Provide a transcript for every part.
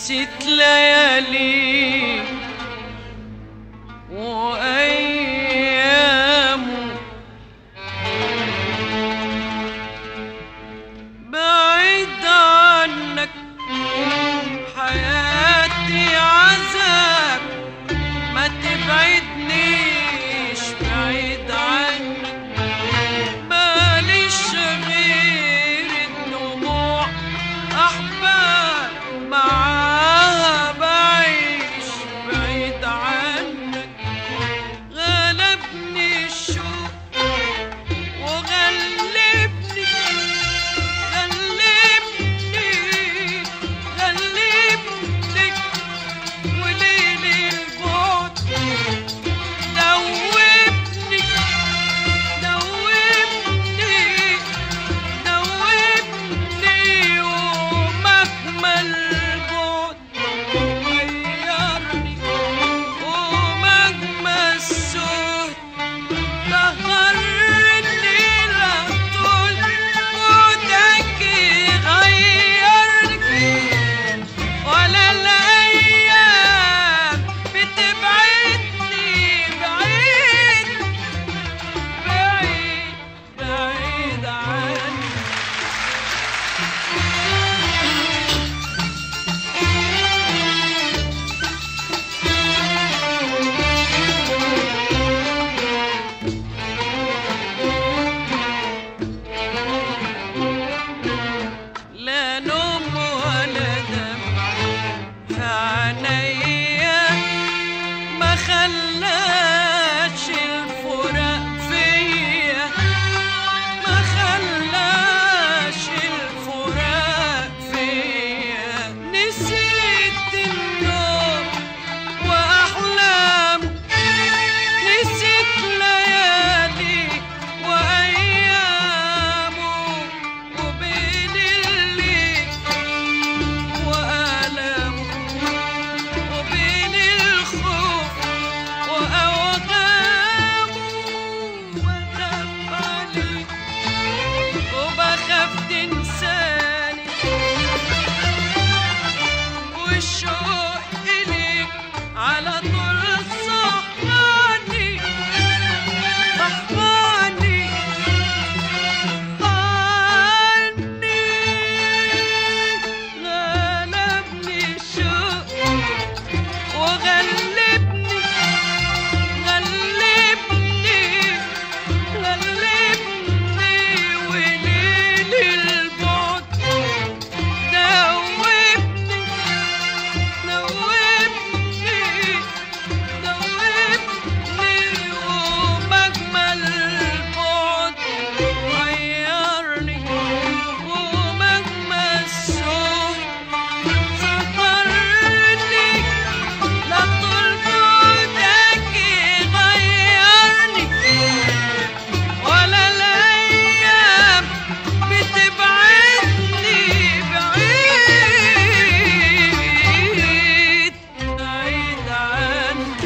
نسيت ليالي وأيامه بعيد عنك حياتي عذاب ما تبعدنيش بعيد عنك ماليش غير الدموع أحباب معاها بعيش بعيد عنك غلبني الشوق وغلبني غلبني غلبني وليل البعد دوبني دوبني دوبني ومهما البعد غيرني ومهما السهد سهرني لا طول موتك يغيرني ولا الأيام بتبعدني بعيد بعيد بعيد عني لا نوم ولا دمع في عينيا ما خلاش الفراق فيا ما خلاش الفراق فيا نسيت النوم وأحلام نسيت ليالي وأيامه وبين الليل وآلامه وبين الخوف وأوهامه وأخاف عليك وبخاف تنساني والشوق إليك على طول صحاني صحاني عني غلبني الشوق وغلبني غلبني غلبني وليل البعد دوبني دوبني دوبني ومجمل البعد غيرني ومجمل السوق سهرني لا طول موتك يغيرني ولا الأيام بتبعدني بعيد بعيد عنك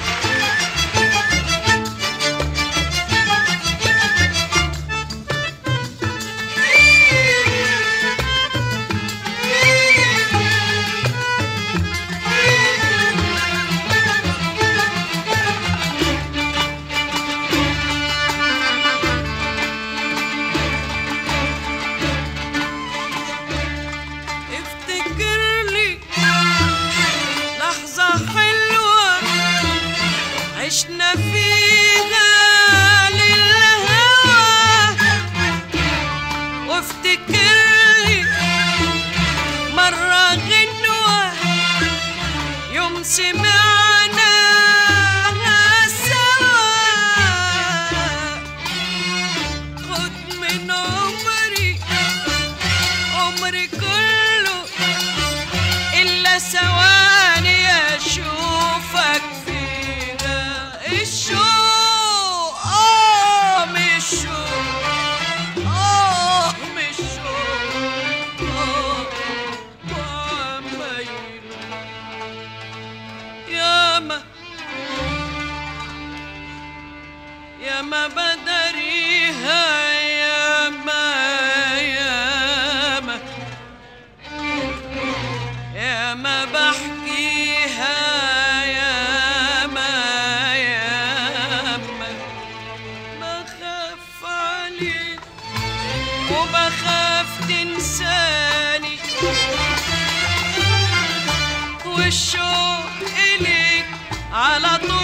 افتكر لي لحظة حلوة عشنا فيها للهوى وافتكر لي مرة غنوة يوم سمعنا سوا خد من عمري عمري كله إلا ثواني أشوفك فيها الشوق آه مش شوق آه مش شوق آه وعمايل ياما ياما بدريها ياما ياما ياما بخاف تنساني والشوق إليك على طول